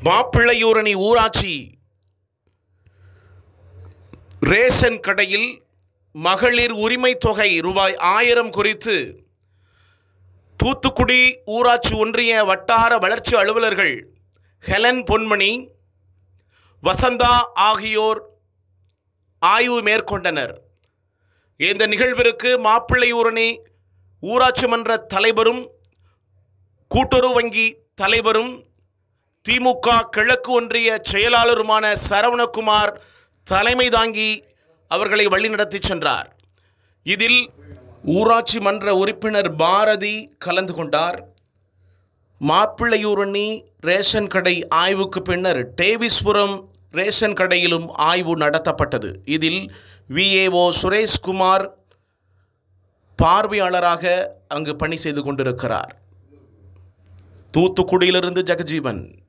மாப்பிள்ளையூரணி ஊராட்சி ரேஷன் கடையில் மகளிர் உரிமை தொகை ரூபாய் ஆயிரம் குறித்து தூத்துக்குடி ஊராட்சி ஒன்றிய வட்டார வளர்ச்சி அலுவலர்கள் ஹெலன் பொன்மணி வசந்தா ஆகியோர் ஆய்வு மேற்கொண்டனர் இந்த நிகழ்விற்கு மாப்பிள்ளையூரணி ஊராட்சி மன்ற தலைவரும் கூட்டுறவு வங்கி தலைவரும் திமுக கிழக்கு ஒன்றிய செயலாளருமான சரவணகுமார் தலைமை தாங்கி அவர்களை வழிநடத்தி சென்றார் இதில் ஊராட்சி மன்ற உறுப்பினர் பாரதி கலந்து கொண்டார் மாப்பிள்ளையூரணி ரேஷன் கடை ஆய்வுக்கு பின்னர் டேவிஸ்புரம் ரேஷன் கடையிலும் ஆய்வு நடத்தப்பட்டது இதில் விஏஓ சுரேஷ்குமார் பார்வையாளராக அங்கு பணி செய்து கொண்டிருக்கிறார் தூத்துக்குடியிலிருந்து ஜெகஜீவன்